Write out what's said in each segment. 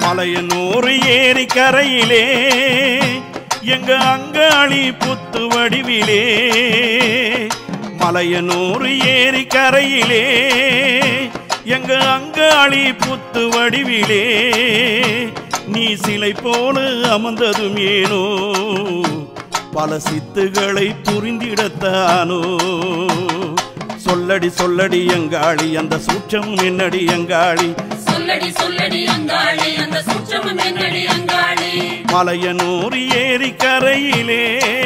மலையனூர் ஏரி கரையிலே எங்க அங்காளி புத்து வடிவிலே மலையனூர் ஏரி கரையிலே எங்க அங்காளி புத்து வடிவிலே நீ சிலை போல அமர்ந்ததும் ஏனோ பல சித்துகளை புரிந்திடத்தானோ சொல்லடி சொல்லடி எங்காளி அந்த சூட்சம் என்னடி எங்காளி சொல்லடி சொல்லடி அங்காளி அந்த சூட்சமம் என்னடி அங்காளி மலையனூர் ஏரி கரையிலே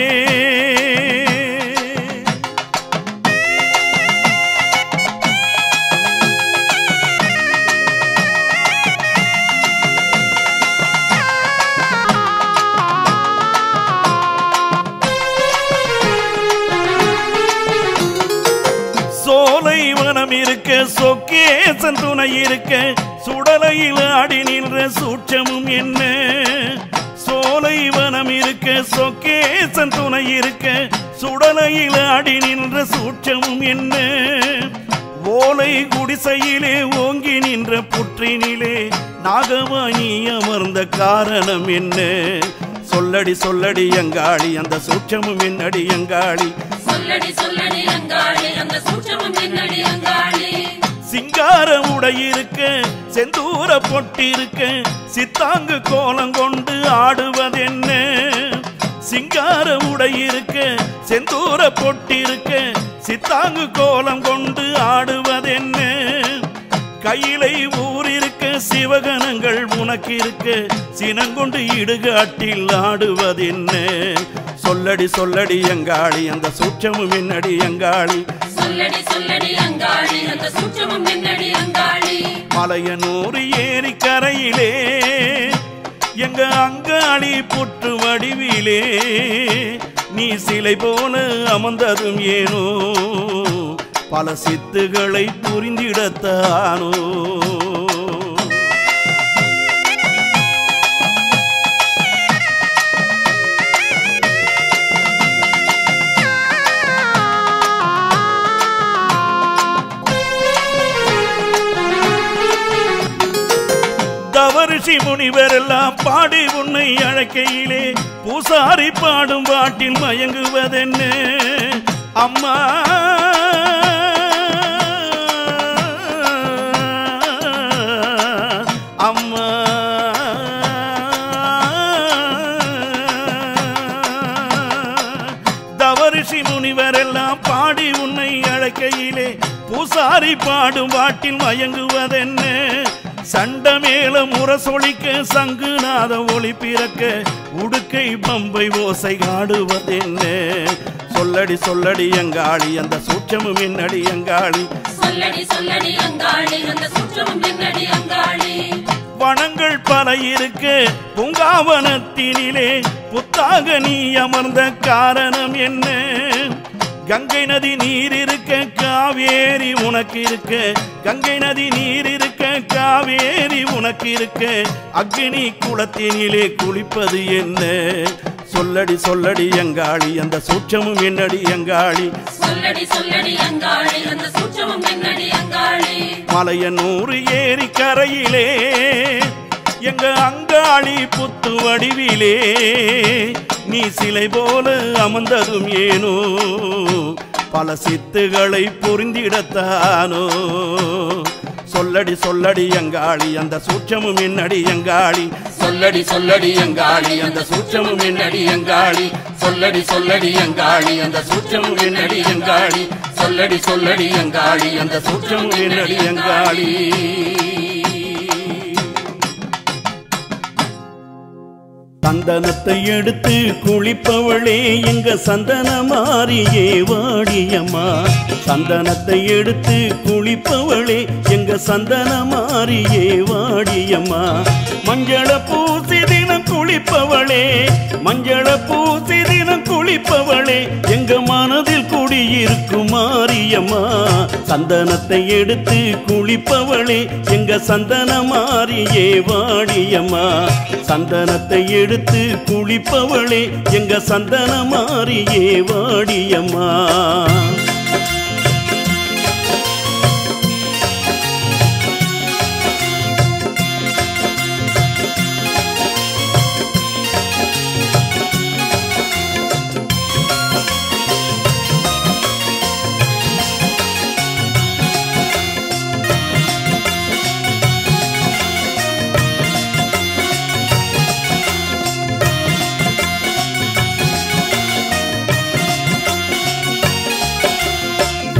சோலை வனம் இருக்க சொக்கேசன் துணை இருக்க சுடலையில் ஆடி நின்ற சூட்சமும் என்ன சோலை வனம் இருக்க சொக்கேசன் துணை இருக்க சுடலையில் ஆடி நின்ற சூட்சமும் என்ன ஓலை குடிசையிலே ஓங்கி நின்ற புற்றினிலே நாகவாணி அமர்ந்த காரணம் என்ன சொல்லடி சொல்லடி எங்காளி அந்த சூட்சமும் என்னடி எங்காளி சொல்லடி சொல்லடி அங்காளி அந்த சூட்சமம் என்னடி அங்காளி சிங்கார உடை இருக்க செந்தூர பொட்டிருக்க சித்தாங்கு கோலம் கொண்டு ஆடுவதென்ன சிங்கார உடை இருக்க செந்தூர பொட்டிருக்க சித்தாங்கு கோலம் கொண்டு ஆடுவதென்ன கையிலை ஊரிருக்க சிவகணங்கள் உனக்கு இருக்க சினங்கொண்டு இடுகாட்டில் ஆடுவதென்ன சொல்லடி சொல்லடி எங்காளி அந்த சூட்சமும் என்னடி எங்காளி சொல்லடி சொல்லடி அங்காளி அந்த சூட்சமம் என்னடி அங்காளி மலையனூர் ஏரி கரையிலே எங்க அங்காளி புற்று வடிவிலே நீ சிலை போல அமர்ந்ததும் ஏனோ பல சித்துகளை புரிந்திடத்தானோ தவரிஷி முனிவர் எல்லாம் பாடி உன்னை அழைக்கையிலே பூசாரி பாடும் பாட்டில் மயங்குவதென்ன அம்மா அம்மா தவரிஷி முனிவர் எல்லாம் பாடி உன்னை அழைக்கையிலே பூசாரி பாடும் பாட்டில் மயங்குவதென்ன சண்ட மேல முரசொலிக்க சங்குநாத ஒளி பிறக்க உடுக்கை பம்பை ஓசை ஆடுவதென்ன சொல்லடி சொல்லடி எங்காளி அந்த சூட்சமும் என்னடி எங்காளி சொல்லடி சொல்லடி அங்காளி அந்த சூட்சமம் என்னடி அங்காளி வனங்கள் பல இருக்க பூங்காவனத்தினிலே புத்தாக நீ அமர்ந்த காரணம் என்ன கங்கை நதி நீர் இருக்க காவேரி உனக்கு இருக்க கங்கை நதி நீர் இருக்க காவேரி உனக்கு இருக்க அக்னி குளத்தினிலே குளிப்பது என்ன சொல்லடி சொல்லடி எங்காளி அந்த சூட்சமும் என்னடி எங்காளி சொல்லடி சொல்லடி அங்காளி அந்த சூட்சமம் என்னடி அங்காளி மலையனூர் ஏரி கரையிலே எங்க அங்காளி புத்து வடிவிலே நீ சிலை போல அமர்ந்ததும் ஏனோ பல சித்துகளை புரிந்திடத்தானோ சொல்லடி சொல்லடி எங்காளி அந்த சூட்சமும் என்னடி எங்காளி சொல்லடி சொல்லடி எங்காளி அந்த சூட்சமும் என்னடி எங்காளி சொல்லடி சொல்லடி எங்காளி அந்த சூட்சமும் என்னடி எங்காளி சொல்லடி சொல்லடி எங்காளி அந்த சூட்சமும் என்னடி எங்காளி சந்தனத்தை எடுத்து குளிப்பவளே எங்க சந்தன மாறியே வாடியம்மா சந்தனத்தை எடுத்து குளிப்பவளே எங்க சந்தன மாறியே வாடியம்மா மஞ்சள பூசி தினம் குளிப்பவளே மஞ்சள பூசி தினம் குளிப்பவளே எங்க மனதில் குடியிருக்கும் மாரியம்மா சந்தனத்தை எடுத்து குளிப்பவளே எங்க சந்தன மாறியே வாடியம்மா சந்தனத்தை எடுத்து குளிப்பவளே எங்க சந்தன மாறியே வாடியம்மா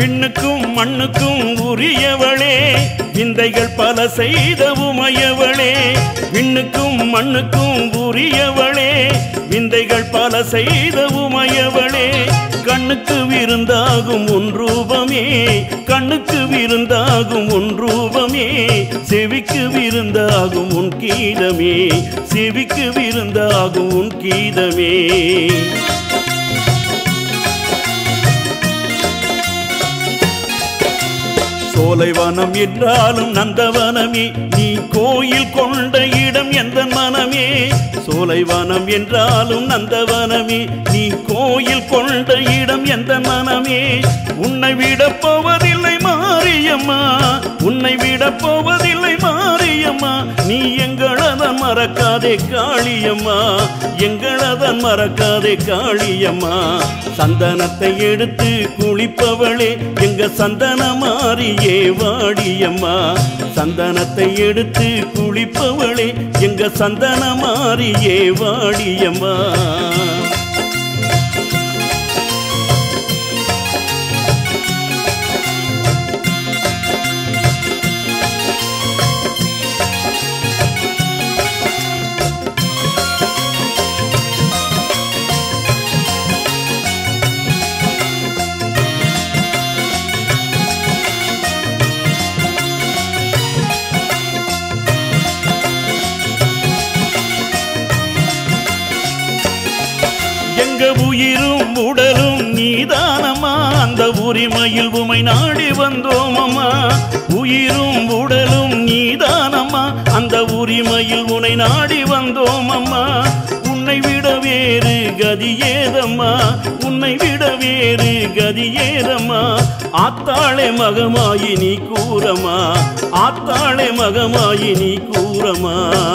விண்ணுக்கும் மண்ணுக்கும் உரியவளே விந்தைகள் பல செய்த உமையவளே விண்ணுக்கும் மண்ணுக்கும் உரியவளே விந்தைகள் பல செய்த உமையவளே கண்ணுக்கு விருந்தாகும் உன் ரூபமே கண்ணுக்கு விருந்தாகும் உன் ரூபமே செவிக்கு விருந்தாகும் உன் கீதமே செவிக்கு விருந்தாகும் உன் கீதமே சோலைவனம் என்றாலும் நந்தவனமே நீ கோயில் கொண்ட இடம் எந்த மனமே சோலைவனம் என்றாலும் நந்தவனமே நீ கோயில் கொண்ட இடம் எந்த மனமே உன்னை விட போவதில்லை மாரியம்மா உன்னை விட போவதில்லை மாரியம்மா நீ எங்களதன் மறக்காதே காளியம்மா எங்களதன் மறக்காதே காளியம்மா சந்தனத்தை எடுத்து குளிப்பவளே எங்க சந்தன மாறியே வாடியம்மா சந்தனத்தை எடுத்து குளிப்பவளே எங்க சந்தன மாறியே வாடியம்மா எங்க உயிரும் உடலும் நீதானம்மா அந்த உரிமையில் உமை நாடி வந்தோம் அம்மா உயிரும் உடலும் நீதானம்மா அந்த உரிமையில் உனை நாடி வந்தோம் அம்மா உன்னை விட வேறு கதி ஏதம்மா உன்னை விட வேறு கதி ஏதம்மா ஆத்தாளே மகமாயி நீ கூறமா ஆத்தாளே மகமாயி நீ கூறமா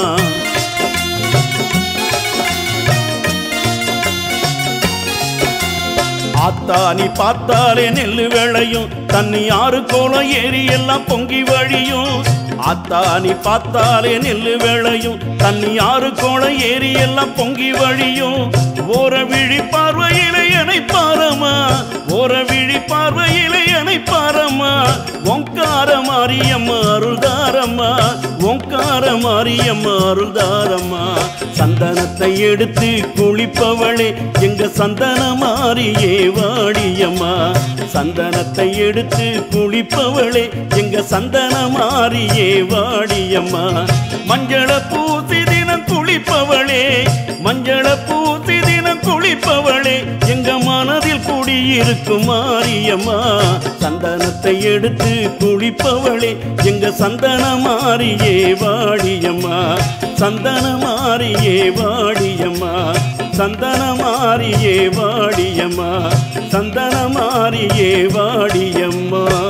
ஆத்தா நீ பார்த்தாலே நெல்லு விளையும் தண்ணி ஆறு கோலம் ஏறி எல்லாம் பொங்கி வழியும் ஆத்தா நீ பார்த்தாலே நெல்லு விளையும் தண்ணி ஆறு கோலம் ஏறி எல்லாம் பொங்கி வழியும் ஓர விழி பார்வையிலே என்னை பாரமா ஓர விழி பார்வையிலே என்னை பாரமா ஓங்கார மாரியம்மா அருள்தாரம்மா ஓங்கார மாரியம்மா அருள்தாரம்மா சந்தனத்தை எடுத்து குளிப்பவளே எங்க சந்தன மாறியே வாடியம்மா சந்தனத்தை எடுத்து குளிப்பவளே எங்க சந்தன மாறியே வாடியம்மா மஞ்சள பூசி தினம் குளிப்பவளே மஞ்சள பூசி தினம் குளிப்பவளே எங்க மனதில் குடியிருக்கும் மாரியம்மா சந்தனத்தை எடுத்து குளிப்பவளே எங்க சந்தன மாறியே வாடியம்மா சந்தன மாறியே வாடியம்மா சந்தன மாறியே வாடியம்மா சந்தன மாறியே வாடியம்மா